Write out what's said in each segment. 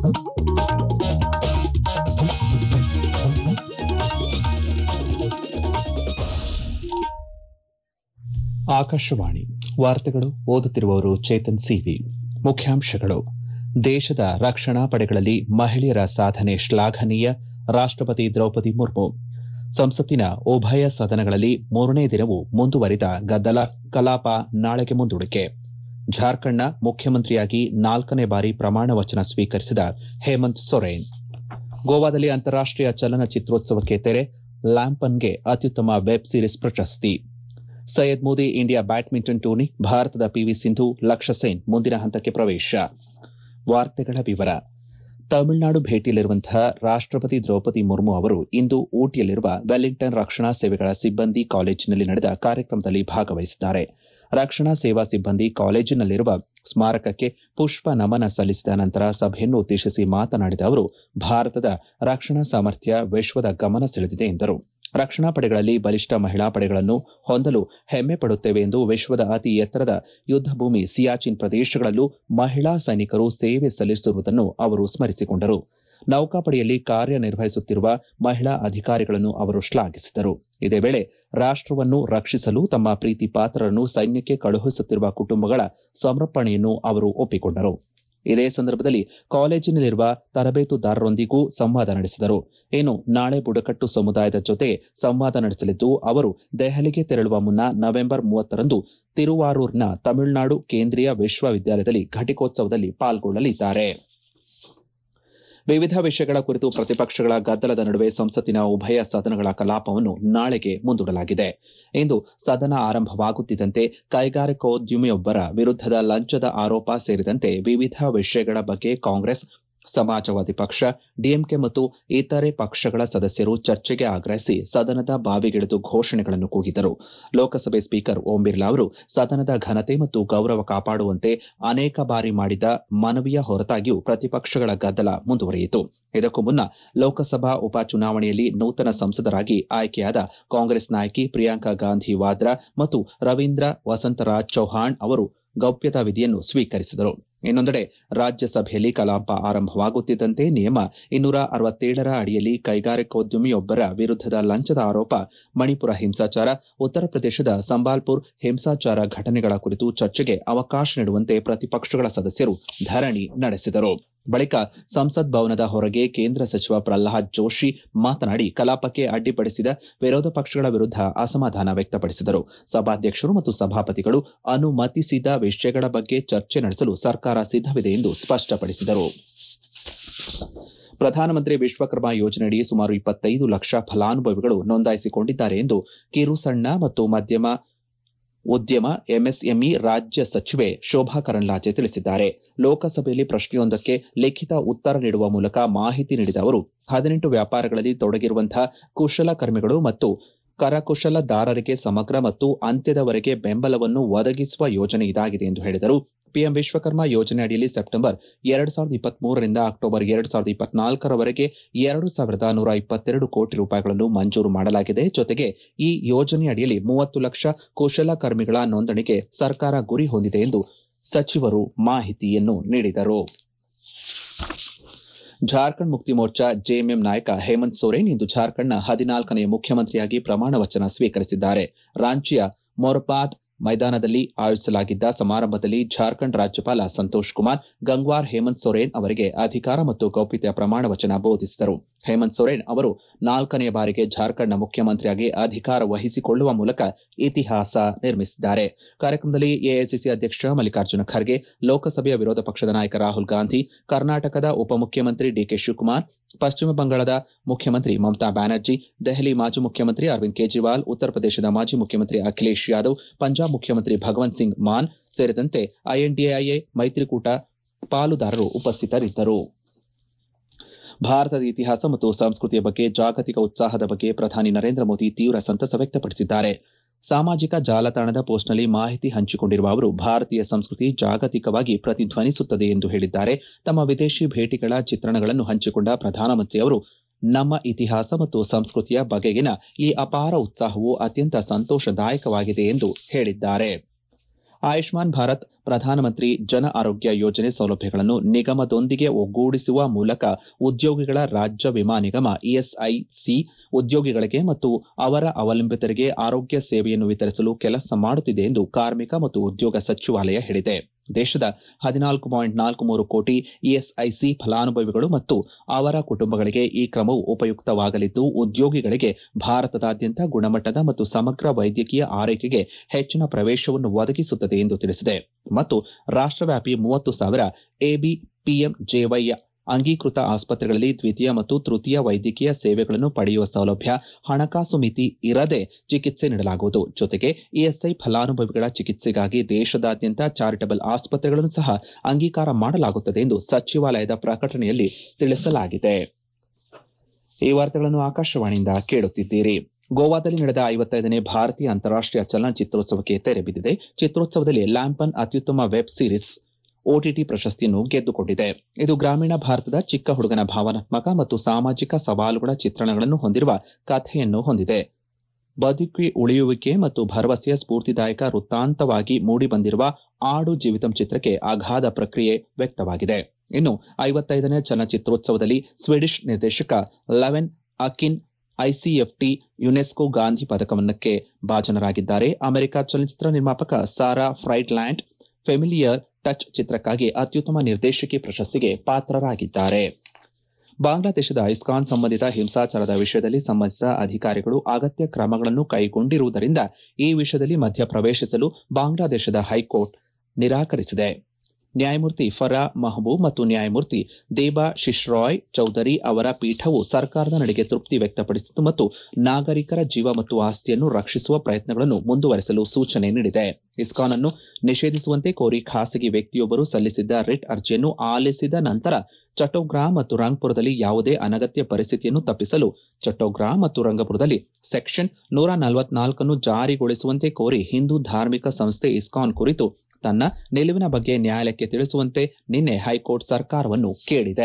ಆಕಾಶವಾಣಿ ವಾರ್ತೆಗಳು ಓದುತ್ತಿರುವವರು ಚೇತನ್ ಸಿವಿ ಮುಖ್ಯಾಂಶಗಳು ದೇಶದ ರಕ್ಷಣಾ ಪಡೆಗಳಲ್ಲಿ ಮಹಿಳೆಯರ ಸಾಧನೆ ಶ್ಲಾಘನೀಯ ರಾಷ್ಟಪತಿ ದ್ರೌಪದಿ ಮುರ್ಮು ಸಂಸತ್ತಿನ ಉಭಯ ಸದನಗಳಲ್ಲಿ ಮೂರನೇ ದಿನವೂ ಮುಂದುವರಿದ ಗದ್ದಲ ಕಲಾಪ ನಾಳೆಗೆ ಮುಂದೂಡಿಕೆ ಜಾರ್ಖಂಡ್ನ ಮುಖ್ಯಮಂತ್ರಿಯಾಗಿ ನಾಲ್ಕನೇ ಬಾರಿ ಪ್ರಮಾಣ ವಚನ ಸ್ವೀಕರಿಸಿದ ಹೇಮಂತ್ ಸೊರೇನ್ ಗೋವಾದಲ್ಲಿ ಅಂತಾರಾಷ್ಟೀಯ ಚಲನಚಿತ್ರೋತ್ಸವಕ್ಕೆ ತೆರೆ ಲ್ಯಾಂಪನ್ಗೆ ಅತ್ಯುತ್ತಮ ವೆಬ್ ಸೀರೀಸ್ ಪ್ರಶಸ್ತಿ Syed Modi India badminton tourney ಭಾರತದ ಪಿವಿ ಸಿಂಧು ಲಕ್ಷ್ಯ ಸೇನ್ ಮುಂದಿನ ಹಂತಕ್ಕೆ ಪ್ರವೇಶ ವಾರ್ತೆಗಳ ವಿವರ ತಮಿಳುನಾಡು ಭೇಟಿಯಲ್ಲಿರುವಂತಹ ರಾಷ್ಟಪತಿ ದ್ರೌಪದಿ ಮುರ್ಮು ಅವರು ಇಂದು ಊಟಿಯಲ್ಲಿರುವ ವೆಲ್ಲಿಂಗ್ಟನ್ ರಕ್ಷಣಾ ಸೇವೆಗಳ ಸಿಬ್ಬಂದಿ ಕಾಲೇಜಿನಲ್ಲಿ ನಡೆದ ಕಾರ್ಯಕ್ರಮದಲ್ಲಿ ಭಾಗವಹಿಸಿದ್ದಾರೆ ರಕ್ಷಣಾ ಸೇವಾ ಸಿಬ್ಬಂದಿ ಕಾಲೇಜಿನಲ್ಲಿರುವ ಸ್ಮಾರಕಕ್ಕೆ ಪುಷ್ಪ ನಮನ ಸಲ್ಲಿಸಿದ ನಂತರ ಸಭೆಯನ್ನು ಉದ್ದೇಶಿಸಿ ಮಾತನಾಡಿದ ಅವರು ಭಾರತದ ರಕ್ಷಣಾ ಸಾಮರ್ಥ್ಯ ವಿಶ್ವದ ಗಮನ ಸೆಳೆದಿದೆ ಎಂದರು ರಕ್ಷಣಾ ಪಡೆಗಳಲ್ಲಿ ಬಲಿಷ್ಠ ಮಹಿಳಾ ಪಡೆಗಳನ್ನು ಹೊಂದಲು ಹೆಮ್ಮೆ ಪಡುತ್ತೇವೆ ಎಂದು ವಿಶ್ವದ ಅತಿ ಎತ್ತರದ ಯುದ್ದ ಭೂಮಿ ಸಿಯಾಚಿನ್ ಪ್ರದೇಶಗಳಲ್ಲೂ ಮಹಿಳಾ ಸೈನಿಕರು ಸೇವೆ ಸಲ್ಲಿಸಿರುವುದನ್ನು ಅವರು ಸ್ಮರಿಸಿಕೊಂಡರು ನೌಕಾಪಡೆಯಲ್ಲಿ ಕಾರ್ಯನಿರ್ವಹಿಸುತ್ತಿರುವ ಮಹಿಳಾ ಅಧಿಕಾರಿಗಳನ್ನು ಅವರು ಶ್ಲಾಘಿಸಿದರು ಇದೇ ವೇಳೆ ರಾಷ್ಟವನ್ನು ರಕ್ಷಿಸಲು ತಮ್ಮ ಪ್ರೀತಿ ಪಾತ್ರರನ್ನು ಸೈನ್ಯಕ್ಕೆ ಕಳುಹಿಸುತ್ತಿರುವ ಕುಟುಂಬಗಳ ಸಮರ್ಪಣೆಯನ್ನು ಅವರು ಒಪ್ಪಿಕೊಂಡರು ಇದೇ ಸಂದರ್ಭದಲ್ಲಿ ಕಾಲೇಜಿನಲ್ಲಿರುವ ತರಬೇತುದಾರರೊಂದಿಗೂ ಸಂವಾದ ನಡೆಸಿದರು ಇನ್ನು ನಾಳೆ ಬುಡಕಟ್ಟು ಸಮುದಾಯದ ಜೊತೆ ಸಂವಾದ ನಡೆಸಲಿದ್ದು ಅವರು ದೆಹಲಿಗೆ ತೆರಳುವ ಮುನ್ನ ನವೆಂಬರ್ ಮೂವತ್ತರಂದು ತಿರುವಾರೂರ್ನ ತಮಿಳುನಾಡು ಕೇಂದ್ರೀಯ ವಿಶ್ವವಿದ್ಯಾಲಯದಲ್ಲಿ ಘಟಿಕೋತ್ಸವದಲ್ಲಿ ಪಾಲ್ಗೊಳ್ಳಲಿದ್ದಾರೆ ವಿವಿಧ ವಿಷಯಗಳ ಕುರಿತು ಪ್ರತಿಪಕ್ಷಗಳ ಗದ್ದಲದ ನಡುವೆ ಸಂಸತ್ತಿನ ಉಭಯ ಸದನಗಳ ಕಲಾಪವನ್ನು ನಾಳೆಗೆ ಮುಂದೂಡಲಾಗಿದೆ ಇಂದು ಸದನ ಆರಂಭವಾಗುತ್ತಿದ್ದಂತೆ ಕೈಗಾರಿಕೋದ್ಯಮಿಯೊಬ್ಬರ ವಿರುದ್ದದ ಲಂಚದ ಆರೋಪ ಸೇರಿದಂತೆ ವಿವಿಧ ವಿಷಯಗಳ ಬಗ್ಗೆ ಕಾಂಗ್ರೆಸ್ ಸಮಾಜವಾದಿ ಪಕ್ಷ ಡಿಎಂಕೆ ಮತ್ತು ಇತರೆ ಪಕ್ಷಗಳ ಸದಸ್ಯರು ಚರ್ಚೆಗೆ ಆಗ್ರಹಿಸಿ ಸದನದ ಬಾವಿಗಿಳಿದು ಘೋಷಣೆಗಳನ್ನು ಕೂಗಿದರು ಲೋಕಸಭೆ ಸ್ಪೀಕರ್ ಓಂ ಬಿರ್ಲಾ ಅವರು ಸದನದ ಘನತೆ ಮತ್ತು ಗೌರವ ಕಾಪಾಡುವಂತೆ ಅನೇಕ ಬಾರಿ ಮಾಡಿದ ಮನವಿಯ ಹೊರತಾಗಿಯೂ ಪ್ರತಿಪಕ್ಷಗಳ ಗದ್ದಲ ಮುಂದುವರಿಯಿತು ಇದಕ್ಕೂ ಮುನ್ನ ಲೋಕಸಭಾ ಉಪಚುನಾವಣೆಯಲ್ಲಿ ನೂತನ ಸಂಸದರಾಗಿ ಆಯ್ಕೆಯಾದ ಕಾಂಗ್ರೆಸ್ ನಾಯಕಿ ಪ್ರಿಯಾಂಕಾ ಗಾಂಧಿ ವಾದ್ರಾ ಮತ್ತು ರವೀಂದ್ರ ವಸಂತರಾಜ್ ಚೌಹಾಣ್ ಅವರು ಗೌಪ್ಯತಾ ವಿಧಿಯನ್ನು ಸ್ವೀಕರಿಸಿದರು ಇನ್ನೊಂದೆಡೆ ರಾಜ್ಯಸಭೆಯಲ್ಲಿ ಕಲಾಪ ಆರಂಭವಾಗುತ್ತಿದ್ದಂತೆ ನಿಯಮ ಇನ್ನೂರ ಅರವತ್ತೇಳರ ಅಡಿಯಲ್ಲಿ ಕೈಗಾರಿಕೋದ್ಯಮಿಯೊಬ್ಬರ ವಿರುದ್ದದ ಲಂಚದ ಆರೋಪ ಮಣಿಪುರ ಹಿಂಸಾಚಾರ ಉತ್ತರ ಪ್ರದೇಶದ ಸಂಬಾಲ್ಪುರ್ ಹಿಂಸಾಚಾರ ಘಟನೆಗಳ ಕುರಿತು ಚರ್ಚೆಗೆ ಅವಕಾಶ ನೀಡುವಂತೆ ಪ್ರತಿಪಕ್ಷಗಳ ಸದಸ್ಯರು ಧರಣಿ ನಡೆಸಿದರು ಬಳಿಕ ಸಂಸತ್ ಭವನದ ಹೊರಗೆ ಕೇಂದ್ರ ಸಚಿವ ಪ್ರಹ್ಲಾದ್ ಜೋಶಿ ಮಾತನಾಡಿ ಕಲಾಪಕ್ಕೆ ಅಡ್ಡಿಪಡಿಸಿದ ವಿರೋಧ ಪಕ್ಷಗಳ ವಿರುದ್ದ ಅಸಮಾಧಾನ ವ್ಯಕ್ತಪಡಿಸಿದರು ಸಭಾಧ್ಯಕ್ಷರು ಮತ್ತು ಸಭಾಪತಿಗಳು ಅನುಮತಿಸಿದ ವಿಷಯಗಳ ಬಗ್ಗೆ ಚರ್ಚೆ ನಡೆಸಲು ಸರ್ಕಾರ ಸಿದ್ದವಿದೆ ಎಂದು ಸ್ಪಷ್ಟಪಡಿಸಿದರು ಪ್ರಧಾನಮಂತ್ರಿ ವಿಶ್ವಕರ್ಮ ಯೋಜನೆಯಡಿ ಸುಮಾರು ಇಪ್ಪತ್ತೈದು ಲಕ್ಷ ಫಲಾನುಭವಿಗಳು ನೋಂದಾಯಿಸಿಕೊಂಡಿದ್ದಾರೆ ಎಂದು ಕಿರು ಸಣ್ಣ ಮತ್ತು ಮಧ್ಯಮ ಉದ್ಯಮ ಎಂಎಸ್ಎಂಇ ರಾಜ್ಯ ಸಚಿವೆ ಶೋಭಾ ಕರಂದ್ಲಾಜೆ ತಿಳಿಸಿದ್ದಾರೆ ಲೋಕಸಭೆಯಲ್ಲಿ ಪ್ರಶ್ನೆಯೊಂದಕ್ಕೆ ಲಿಖಿತ ಉತ್ತರ ನೀಡುವ ಮೂಲಕ ಮಾಹಿತಿ ನೀಡಿದ ಅವರು ಹದಿನೆಂಟು ವ್ಯಾಪಾರಗಳಲ್ಲಿ ತೊಡಗಿರುವಂತಹ ಕುಶಲಕರ್ಮಿಗಳು ಮತ್ತು ಕರಕುಶಲದಾರರಿಗೆ ಸಮಗ್ರ ಮತ್ತು ಅಂತ್ಯದವರೆಗೆ ಬೆಂಬಲವನ್ನು ಒದಗಿಸುವ ಯೋಜನೆ ಇದಾಗಿದೆ ಎಂದು ಹೇಳಿದರು ಪಿಎಂ ವಿಶ್ವಕರ್ಮ ಯೋಜನೆ ಅಡಿಯಲ್ಲಿ ಸೆಪ್ಟೆಂಬರ್ ಎರಡು ಸಾವಿರದ ಇಪ್ಪತ್ಮೂರರಿಂದ ಅಕ್ಟೋಬರ್ ಎರಡು ಸಾವಿರದ ಇಪ್ಪತ್ನಾಲ್ಕರವರೆಗೆ ಎರಡು ಸಾವಿರದ ನೂರ ಇಪ್ಪತ್ತೆರಡು ಕೋಟಿ ರೂಪಾಯಿಗಳನ್ನು ಮಂಜೂರು ಮಾಡಲಾಗಿದೆ ಜೊತೆಗೆ ಈ ಯೋಜನೆ ಅಡಿಯಲ್ಲಿ ಮೂವತ್ತು ಲಕ್ಷ ಕುಶಲಕರ್ಮಿಗಳ ನೋಂದಣಿಗೆ ಸರ್ಕಾರ ಗುರಿ ಹೊಂದಿದೆ ಎಂದು ಸಚಿವರು ಮಾಹಿತಿಯನ್ನು ನೀಡಿದರು ಜಾರ್ಖಂಡ್ ಮುಕ್ತಿ ಮೋರ್ಚಾ ಜೆಎಂಎಂ ನಾಯಕ ಹೇಮಂತ್ ಸೊರೇನ್ ಇಂದು ಜಾರ್ಖಂಡ್ನ ಹದಿನಾಲ್ಕನೆಯ ಮುಖ್ಯಮಂತ್ರಿಯಾಗಿ ಪ್ರಮಾಣ ವಚನ ಸ್ವೀಕರಿಸಿದ್ದಾರೆ ರಾಂಚಿಯ ಮೊರ್ಪಾದ್ ಮೈದಾನದಲ್ಲಿ ಆಯೋಜಿಸಲಾಗಿದ್ದ ಸಮಾರಂಭದಲ್ಲಿ ಜಾರ್ಖಂಡ್ ರಾಜ್ಯಪಾಲ ಸಂತೋಷ್ ಕುಮಾರ್ ಗಂಗ್ವಾರ್ ಹೇಮಂತ್ ಸೊರೇನ್ ಅವರಿಗೆ ಅಧಿಕಾರ ಮತ್ತು ಗೌಪ್ಯತೆಯ ಪ್ರಮಾಣ ವಚನ ಬೋಧಿಸಿದರು ಹೇಮಂತ್ ಸೊರೇನ್ ಅವರು ನಾಲ್ಕನೆಯ ಬಾರಿಗೆ ಜಾರ್ಖಂಡ್ನ ಮುಖ್ಯಮಂತ್ರಿಯಾಗಿ ಅಧಿಕಾರ ವಹಿಸಿಕೊಳ್ಳುವ ಮೂಲಕ ಇತಿಹಾಸ ನಿರ್ಮಿಸಿದ್ದಾರೆ ಕಾರ್ಯಕ್ರಮದಲ್ಲಿ ಎಐಸಿಸಿ ಅಧ್ಯಕ್ಷ ಮಲ್ಲಿಕಾರ್ಜುನ ಖರ್ಗೆ ಲೋಕಸಭೆಯ ವಿರೋಧ ಪಕ್ಷದ ನಾಯಕ ರಾಹುಲ್ ಗಾಂಧಿ ಕರ್ನಾಟಕದ ಉಪಮುಖ್ಯಮಂತ್ರಿ ಡಿಕೆ ಶಿವಕುಮಾರ್ ಪಶ್ಚಿಮ ಬಂಗಾಳದ ಮುಖ್ಯಮಂತ್ರಿ ಮಮತಾ ಬ್ಯಾನರ್ಜಿ ದೆಹಲಿ ಮಾಜಿ ಮುಖ್ಯಮಂತ್ರಿ ಅರವಿಂದ್ ಕೇಜ್ರಿವಾಲ್ ಉತ್ತರ ಪ್ರದೇಶದ ಮಾಜಿ ಮುಖ್ಯಮಂತ್ರಿ ಅಖಿಲೇಶ್ ಯಾದವ್ ಪಂಜಾಬ್ ಮುಖ್ಯಮಂತ್ರಿ ಭಗವಂತ್ ಸಿಂಗ್ ಮಾನ್ ಸೇರಿದಂತೆ ಐಎನ್ಡಿಎ ಮೈತ್ರಿಕೂಟ ಪಾಲುದಾರರು ಉಪಸ್ಥಿತರಿದ್ದರು ಭಾರತದ ಇತಿಹಾಸ ಮತ್ತು ಸಂಸ್ಕೃತಿಯ ಬಗ್ಗೆ ಜಾಗತಿಕ ಉತ್ಸಾಹದ ಬಗ್ಗೆ ಪ್ರಧಾನಿ ನರೇಂದ್ರ ಮೋದಿ ತೀವ್ರ ಸಂತಸ ವ್ಯಕ್ತಪಡಿಸಿದ್ದಾರೆ ಸಾಮಾಜಿಕ ಜಾಲತಾಣದ ಪೋಸ್ಟ್ನಲ್ಲಿ ಮಾಹಿತಿ ಹಂಚಿಕೊಂಡಿರುವ ಅವರು ಭಾರತೀಯ ಸಂಸ್ಕೃತಿ ಜಾಗತಿಕವಾಗಿ ಪ್ರತಿಧ್ವನಿಸುತ್ತದೆ ಎಂದು ಹೇಳಿದ್ದಾರೆ ತಮ್ಮ ವಿದೇಶಿ ಭೇಟಿಗಳ ಚಿತ್ರಣಗಳನ್ನು ಹಂಚಿಕೊಂಡ ಪ್ರಧಾನಮಂತ್ರಿ ಅವರು ನಮ್ಮ ಇತಿಹಾಸ ಮತ್ತು ಸಂಸ್ಕೃತಿಯ ಬಗೆಗಿನ ಈ ಅಪಾರ ಉತ್ಸಾಹವು ಅತ್ಯಂತ ಸಂತೋಷದಾಯಕವಾಗಿದೆ ಎಂದು ಹೇಳಿದ್ದಾರೆ ಆಯುಷ್ಮಾನ್ ಭಾರತ್ ಪ್ರಧಾನಮಂತ್ರಿ ಜನ ಆರೋಗ್ಯ ಯೋಜನೆ ಸೌಲಭ್ಯಗಳನ್ನು ನಿಗಮದೊಂದಿಗೆ ಒಗ್ಗೂಡಿಸುವ ಮೂಲಕ ಉದ್ಯೋಗಿಗಳ ರಾಜ್ಯ ವಿಮಾ ನಿಗಮ ಇಎಸ್ಐಸಿ ಉದ್ಯೋಗಿಗಳಿಗೆ ಮತ್ತು ಅವರ ಅವಲಂಬಿತರಿಗೆ ಆರೋಗ್ಯ ಸೇವೆಯನ್ನು ವಿತರಿಸಲು ಕೆಲಸ ಮಾಡುತ್ತಿದೆ ಎಂದು ಕಾರ್ಮಿಕ ಮತ್ತು ಉದ್ಯೋಗ ಸಚಿವಾಲಯ ಹೇಳಿದೆ ದೇಶದ ಹದಿನಾಲ್ಕು ಪಾಯಿಂಟ್ ನಾಲ್ಕು ಮೂರು ಕೋಟಿ ಇಎಸ್ಐಸಿ ಫಲಾನುಭವಿಗಳು ಮತ್ತು ಅವರ ಕುಟುಂಬಗಳಿಗೆ ಈ ಕ್ರಮವು ಉಪಯುಕ್ತವಾಗಲಿದ್ದು ಉದ್ಯೋಗಿಗಳಿಗೆ ಭಾರತದಾದ್ಯಂತ ಗುಣಮಟ್ಟದ ಮತ್ತು ಸಮಗ್ರ ವೈದ್ಯಕೀಯ ಆರೈಕೆಗೆ ಹೆಚ್ಚಿನ ಪ್ರವೇಶವನ್ನು ಒದಗಿಸುತ್ತದೆ ಎಂದು ತಿಳಿಸಿದೆ ಮತ್ತು ರಾಷ್ಟವ್ಯಾಪಿ ಮೂವತ್ತು ಸಾವಿರ ಎಬಿಪಿಎಂಜೆವೈ ಅಂಗೀಕೃತ ಆಸ್ಪತ್ರೆಗಳಲ್ಲಿ ದ್ವಿತೀಯ ಮತ್ತು ತೃತೀಯ ವೈದ್ಯಕೀಯ ಸೇವೆಗಳನ್ನು ಪಡೆಯುವ ಸೌಲಭ್ಯ ಹಣಕಾಸು ಮಿತಿ ಇರದೆ ಚಿಕಿತ್ಸೆ ನೀಡಲಾಗುವುದು ಜೊತೆಗೆ ಇಎಸ್ಐ ಫಲಾನುಭವಿಗಳ ಚಿಕಿತ್ಸೆಗಾಗಿ ದೇಶದಾದ್ಯಂತ ಚಾರಿಟಬಲ್ ಆಸ್ಪತ್ರೆಗಳನ್ನು ಸಹ ಅಂಗೀಕಾರ ಮಾಡಲಾಗುತ್ತದೆ ಎಂದು ಸಚಿವಾಲಯದ ಪ್ರಕಟಣೆಯಲ್ಲಿ ತಿಳಿಸಲಾಗಿದೆ ಈ ವಾರ್ತೆಗಳನ್ನು ಆಕಾಶವಾಣಿಯಿಂದ ಕೇಳುತ್ತಿದ್ದೀರಿ ಗೋವಾದಲ್ಲಿ ನಡೆದ ಐವತ್ತೈದನೇ ಭಾರತೀಯ ಅಂತಾರಾಷ್ಟೀಯ ಚಲನಚಿತ್ರೋತ್ಸವಕ್ಕೆ ತೆರೆ ಬಿದ್ದಿದೆ ಚಿತ್ರೋತ್ಸವದಲ್ಲಿ ಲ್ಯಾಂಪನ್ ಅತ್ಯುತ್ತಮ ವೆಬ್ ಸೀರೀಸ್ ಒಟಿಟಿ ಪ್ರಶಸ್ತಿಯನ್ನು ಗೆದ್ದುಕೊಂಡಿದೆ ಇದು ಗ್ರಾಮೀಣ ಭಾರತದ ಚಿಕ್ಕ ಹುಡುಗನ ಭಾವನಾತ್ಮಕ ಮತ್ತು ಸಾಮಾಜಿಕ ಸವಾಲುಗಳ ಚಿತ್ರಣಗಳನ್ನು ಹೊಂದಿರುವ ಕಥೆಯನ್ನು ಹೊಂದಿದೆ ಬದುಕಿ ಉಳಿಯುವಿಕೆ ಮತ್ತು ಭರವಸೆಯ ಸ್ಫೂರ್ತಿದಾಯಕ ವೃತ್ತಾಂತವಾಗಿ ಮೂಡಿಬಂದಿರುವ ಆಡು ಜೀವಿತಂ ಚಿತ್ರಕ್ಕೆ ಅಗಾಧ ಪ್ರಕ್ರಿಯೆ ವ್ಯಕ್ತವಾಗಿದೆ ಇನ್ನು ಐವತ್ತೈದನೇ ಚಲನಚಿತ್ರೋತ್ಸವದಲ್ಲಿ ಸ್ವೀಡಿಷ್ ನಿರ್ದೇಶಕ Levan Akin ICFT UNESCO Gandhi ಪದಕವನ್ನಕ್ಕೆ ಭಾಜನರಾಗಿದ್ದಾರೆ ಅಮೆರಿಕ ಚಲನಚಿತ್ರ ನಿರ್ಮಾಪಕ ಸಾರಾ ಫ್ರೈಟ್ಲ್ಯಾಂಡ್ ಫೆಮಿಲಿಯರ್ ಟಚ್ ಚಿತ್ರಕ್ಕಾಗಿ ಅತ್ಯುತ್ತಮ ನಿರ್ದೇಶಕಿ ಪ್ರಶಸ್ತಿಗೆ ಪಾತ್ರರಾಗಿದ್ದಾರೆ ಬಾಂಗ್ಲಾದೇಶದ ಇಸ್ಕಾನ್ ಸಂಬಂಧಿತ ಹಿಂಸಾಚಾರದ ವಿಷಯದಲ್ಲಿ ಸಂಬಂಧಿಸಿದ ಅಧಿಕಾರಿಗಳು ಅಗತ್ಯ ಕ್ರಮಗಳನ್ನು ಕೈಗೊಂಡಿರುವುದರಿಂದ ಈ ವಿಷಯದಲ್ಲಿ ಮಧ್ಯಪ್ರವೇಶಿಸಲು ಬಾಂಗ್ಲಾದೇಶದ ಹೈಕೋರ್ಟ್ ನಿರಾಕರಿಸಿದೆ ನ್ಯಾಯಮೂರ್ತಿ ಫರಾ ಮಹಬೂಬ್ ಮತ್ತು ನ್ಯಾಯಮೂರ್ತಿ ದೇಬಾ ಶಿಶ್ರಾಯ್ ಚೌಧರಿ ಅವರ ಪೀಠವು ಸರ್ಕಾರದ ನಡೆಗೆ ತೃಪ್ತಿ ವ್ಯಕ್ತಪಡಿಸಿತು ಮತ್ತು ನಾಗರಿಕರ ಜೀವ ಮತ್ತು ಆಸ್ತಿಯನ್ನು ರಕ್ಷಿಸುವ ಪ್ರಯತ್ನಗಳನ್ನು ಮುಂದುವರೆಸಲು ಸೂಚನೆ ನೀಡಿದೆ ಇಸ್ಕಾನ್ ಅನ್ನು ನಿಷೇಧಿಸುವಂತೆ ಕೋರಿ ಖಾಸಗಿ ವ್ಯಕ್ತಿಯೊಬ್ಬರು ಸಲ್ಲಿಸಿದ್ದ ರಿಟ್ ಅರ್ಜಿಯನ್ನು ಆಲಿಸಿದ ನಂತರ ಚಟ್ಟೋಗ್ರಾಮ್ ಮತ್ತು ರಂಗ್ಪುರದಲ್ಲಿ ಯಾವುದೇ ಅನಗತ್ಯ ಪರಿಸ್ಥಿತಿಯನ್ನು ತಪ್ಪಿಸಲು ಚಟ್ಟೋಗ್ರಾಮ್ ಮತ್ತು ರಂಗಪುರದಲ್ಲಿ ಸೆಕ್ಷನ್ ನೂರ ನಲವತ್ನಾಲ್ಕನ್ನು ಜಾರಿಗೊಳಿಸುವಂತೆ ಕೋರಿ ಹಿಂದೂ ಧಾರ್ಮಿಕ ಸಂಸ್ಥೆ ಇಸ್ಕಾನ್ ಕುರಿತು ತನ್ನ ನಿಲುವಿನ ಬಗ್ಗೆ ನ್ಯಾಯಾಲಯಕ್ಕೆ ತಿಳಿಸುವಂತೆ ನಿನ್ನೆ ಹೈಕೋರ್ಟ್ ಸರ್ಕಾರವನ್ನು ಕೇಳಿದೆ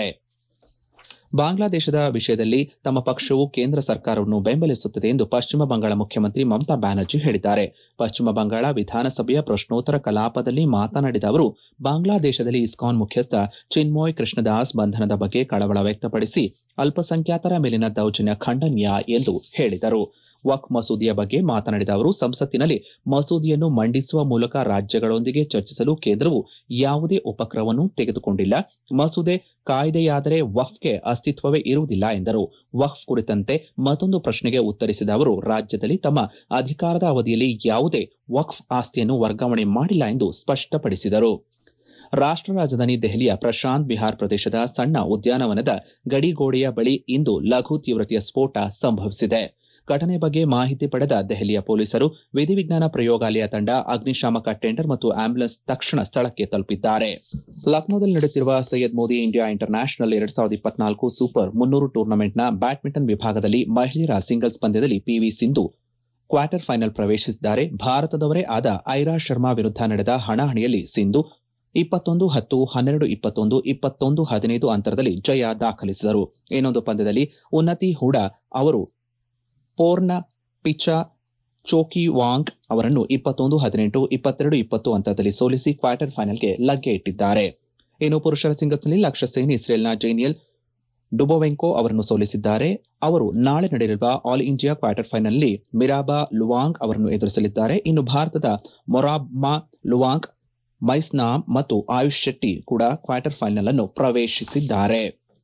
ಬಾಂಗ್ಲಾದೇಶದ ವಿಷಯದಲ್ಲಿ ತಮ್ಮ ಪಕ್ಷವು ಕೇಂದ್ರ ಸರ್ಕಾರವನ್ನು ಬೆಂಬಲಿಸುತ್ತದೆ ಎಂದು ಪಶ್ಚಿಮ ಬಂಗಾಳ ಮುಖ್ಯಮಂತ್ರಿ ಮಮತಾ ಬ್ಯಾನರ್ಜಿ ಹೇಳಿದ್ದಾರೆ ಪಶ್ಚಿಮ ಬಂಗಾಳ ವಿಧಾನಸಭೆಯ ಪ್ರಶ್ನೋತ್ತರ ಕಲಾಪದಲ್ಲಿ ಮಾತನಾಡಿದ ಅವರು ಬಾಂಗ್ಲಾದೇಶದಲ್ಲಿ ಇಸ್ಕಾನ್ ಮುಖ್ಯಸ್ಥ ಚಿನ್ಮೋಯ್ ಕೃಷ್ಣದಾಸ್ ಬಂಧನದ ಬಗ್ಗೆ ಕಳವಳ ವ್ಯಕ್ತಪಡಿಸಿ ಅಲ್ಪಸಂಖ್ಯಾತರ ಮೇಲಿನ ದೌರ್ಜನ್ಯ ಖಂಡನೀಯ ಎಂದು ಹೇಳಿದರು ವಕ್ಫ್ ಮಸೂದೆಯ ಬಗ್ಗೆ ಮಾತನಾಡಿದ ಅವರು ಸಂಸತ್ತಿನಲ್ಲಿ ಮಸೂದೆಯನ್ನು ಮಂಡಿಸುವ ಮೂಲಕ ರಾಜ್ಯಗಳೊಂದಿಗೆ ಚರ್ಚಿಸಲು ಕೇಂದ್ರವು ಯಾವುದೇ ಉಪಕ್ರಮವನ್ನು ತೆಗೆದುಕೊಂಡಿಲ್ಲ ಮಸೂದೆ ಕಾಯ್ದೆಯಾದರೆ ವಕ್ಫ್ಗೆ ಅಸ್ತಿತ್ವವೇ ಇರುವುದಿಲ್ಲ ಎಂದರು ವಕ್ಫ್ ಕುರಿತಂತೆ ಮತ್ತೊಂದು ಪ್ರಶ್ನೆಗೆ ಉತ್ತರಿಸಿದ ಅವರು ರಾಜ್ಯದಲ್ಲಿ ತಮ್ಮ ಅಧಿಕಾರದ ಅವಧಿಯಲ್ಲಿ ಯಾವುದೇ ವಕ್ಫ್ ಆಸ್ತಿಯನ್ನು ವರ್ಗಾವಣೆ ಮಾಡಿಲ್ಲ ಎಂದು ಸ್ಪಷ್ಟಪಡಿಸಿದರು ರಾಷ್ಟ ರಾಜಧಾನಿ ದೆಹಲಿಯ ಪ್ರಶಾಂತ್ ಬಿಹಾರ್ ಪ್ರದೇಶದ ಸಣ್ಣ ಉದ್ಯಾನವನದ ಗಡಿಗೋಡೆಯ ಬಳಿ ಇಂದು ಲಘು ತೀವ್ರತೆಯ ಸ್ಫೋಟ ಸಂಭವಿಸಿದೆ ಘಟನೆ ಬಗ್ಗೆ ಮಾಹಿತಿ ಪಡೆದ ದೆಹಲಿಯ ಪೊಲೀಸರು ವಿಧಿವಿಜ್ಞಾನ ಪ್ರಯೋಗಾಲಯ ತಂಡ ಅಗ್ನಿಶಾಮಕ ಟೆಂಡರ್ ಮತ್ತು ಆಂಬ್ಯುಲೆನ್ಸ್ ತಕ್ಷಣ ಸ್ಥಳಕ್ಕೆ ತಲುಪಿದ್ದಾರೆ ಲಕ್ನೋದಲ್ಲಿ ನಡೆಯುತ್ತಿರುವ ಸೈಯದ್ ಮೋದಿ ಇಂಡಿಯಾ ಇಂಟರ್ನ್ಯಾಷನಲ್ ಎರಡ್ ಸಾವಿರದ ಇಪ್ಪತ್ನಾಲ್ಕು ಸೂಪರ್ ಮುನ್ನೂರು ಟೂರ್ನಮೆಂಟ್ನ ಬ್ಯಾಡ್ಮಿಂಟನ್ ವಿಭಾಗದಲ್ಲಿ ಮಹಿಳೆಯರ ಸಿಂಗಲ್ಸ್ ಪಂದ್ಯದಲ್ಲಿ ಪಿವಿ ಸಿಂಧು ಕ್ವಾರ್ಟರ್ ಫೈನಲ್ ಪ್ರವೇಶಿಸಿದ್ದಾರೆ ಭಾರತದವರೇ ಆದ ಐರಾ ಶರ್ಮಾ ವಿರುದ್ಧ ನಡೆದ ಹಣಾಹಣಿಯಲ್ಲಿ ಸಿಂಧು ಇಪ್ಪತ್ತೊಂದು ಹತ್ತು ಹನ್ನೆರಡು ಇಪ್ಪತ್ತೊಂದು ಇಪ್ಪತ್ತೊಂದು ಹದಿನೈದು ಅಂತರದಲ್ಲಿ ಜಯ ದಾಖಲಿಸಿದರು ಇನ್ನೊಂದು ಪಂದ್ಯದಲ್ಲಿ ಉನ್ನತಿ ಹೂಡಾ ಅವರು ಪೋರ್ನ ಪಿಚಾ ಚೋಕಿವಾಂಗ್ ಅವರನ್ನು ಇಪ್ಪತ್ತೊಂದು ಹದಿನೆಂಟು ಇಪ್ಪತ್ತೆರಡು ಇಪ್ಪತ್ತು ಅಂತರದಲ್ಲಿ ಸೋಲಿಸಿ ಕ್ವಾರ್ಟರ್ ಫೈನಲ್ಗೆ ಲಗ್ಗೆ ಇಟ್ಟಿದ್ದಾರೆ ಇನ್ನು ಪುರುಷರ ಸಿಂಗಲ್ಸ್ನಲ್ಲಿ ಲಕ್ಷ್ಯ ಸೇನ್ ಇಸ್ರೇಲ್ನ ಜೈನಿಯಲ್ ಡುಬೋವೆಂಕೋ ಅವರನ್ನು ಸೋಲಿಸಿದ್ದಾರೆ ಅವರು ನಾಳೆ ನಡೆಯಲಿರುವ ಆಲ್ ಇಂಡಿಯಾ ಕ್ವಾರ್ಟರ್ ಫೈನಲ್ನಲ್ಲಿ ಮಿರಾಬಾ ಲುವಾಂಗ್ ಅವರನ್ನು ಎದುರಿಸಲಿದ್ದಾರೆ ಇನ್ನು ಭಾರತದ ಮೊರಾಬ್ಮಾ ಲುವಾಂಗ್ ಮೈಸ್ನಾಮ್ ಮತ್ತು ಆಯುಷ್ ಶೆಟ್ಟಿ ಕೂಡ ಕ್ವಾರ್ಟರ್ ಫೈನಲ್ ಅನ್ನು ಪ್ರವೇಶಿಸಿದ್ದಾರೆ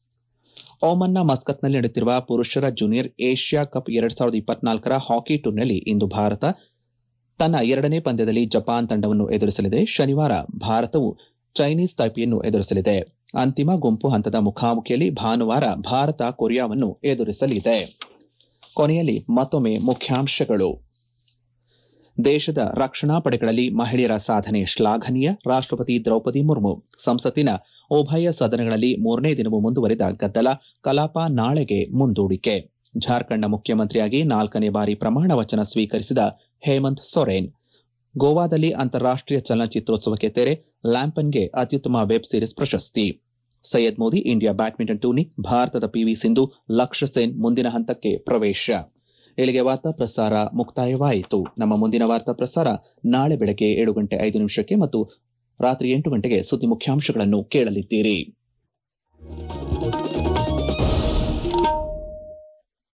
ಓಮನ್ನ ಮಸ್ಕತ್ನಲ್ಲಿ ನಡೆಯುತ್ತಿರುವ ಪುರುಷರ ಜೂನಿಯರ್ ಏಷ್ಯಾ ಕಪ್ ಎರಡ್ ಸಾವಿರದ ಇಪ್ಪತ್ನಾಲ್ಕರ ಹಾಕಿ ಟೂರ್ನಿಯಲ್ಲಿ ಇಂದು ಭಾರತ ತನ್ನ ಎರಡನೇ ಪಂದ್ಯದಲ್ಲಿ ಜಪಾನ್ ತಂಡವನ್ನು ಎದುರಿಸಲಿದೆ ಶನಿವಾರ ಭಾರತವು ಚೈನೀಸ್ ತೈಪಿಯನ್ನು ಎದುರಿಸಲಿದೆ ಅಂತಿಮ ಗುಂಪು ಹಂತದ ಮುಖಾಮುಖಿಯಲ್ಲಿ ಭಾನುವಾರ ಭಾರತ ಕೊರಿಯಾವನ್ನು ಎದುರಿಸಲಿದೆ ಕೊನೆಯಲ್ಲಿ ಮತ್ತೊಮ್ಮೆ ಮುಖ್ಯಾಂಶಗಳು ದೇಶದ ರಕ್ಷಣಾ ಪಡೆಗಳಲ್ಲಿ ಮಹಿಳೆಯರ ಸಾಧನೆ ಶ್ಲಾಘನೀಯ ರಾಷ್ಟಪತಿ ದ್ರೌಪದಿ ಮುರ್ಮು ಸಂಸತ್ತಿನ ಉಭಯ ಸದನಗಳಲ್ಲಿ ಮೂರನೇ ದಿನವೂ ಮುಂದುವರಿದ ಗದ್ದಲ ಕಲಾಪ ನಾಳೆಗೆ ಮುಂದೂಡಿಕೆ ಜಾರ್ಖಂಡ್ನ ಮುಖ್ಯಮಂತ್ರಿಯಾಗಿ ನಾಲ್ಕನೇ ಬಾರಿ ಪ್ರಮಾಣ ವಚನ ಸ್ವೀಕರಿಸಿದ ಹೇಮಂತ್ ಸೊರೇನ್ ಗೋವಾದಲ್ಲಿ ಅಂತಾರಾಷ್ಟೀಯ ಚಲನಚಿತ್ರೋತ್ಸವಕ್ಕೆ ತೆರೆ ಲ್ಯಾಂಪನ್ಗೆ ಅತ್ಯುತ್ತಮ ವೆಬ್ ಸೀರೀಸ್ ಪ್ರಶಸ್ತಿ Syed Modi India badminton tourney ಭಾರತದ ಪಿವಿ ಸಿಂಧು ಲಕ್ಷ್ಯ ಸೇನ್ ಮುಂದಿನ ಹಂತಕ್ಕೆ ಪ್ರವೇಶ ಇಲ್ಲಿಗೆ ವಾರ್ತಾ ಪ್ರಸಾರ ಮುಕ್ತಾಯವಾಯಿತು ನಮ್ಮ ಮುಂದಿನ ವಾರ್ತಾ ಪ್ರಸಾರ ನಾಳೆ ಬೆಳಗ್ಗೆ ಏಳು ಗಂಟೆ ಐದು ನಿಮಿಷಕ್ಕೆ ಮತ್ತು ರಾತ್ರಿ ಎಂಟು ಗಂಟೆಗೆ ಸುದ್ದಿ ಮುಖ್ಯಾಂಶಗಳನ್ನು ಕೇಳಲಿದ್ದೀರಿ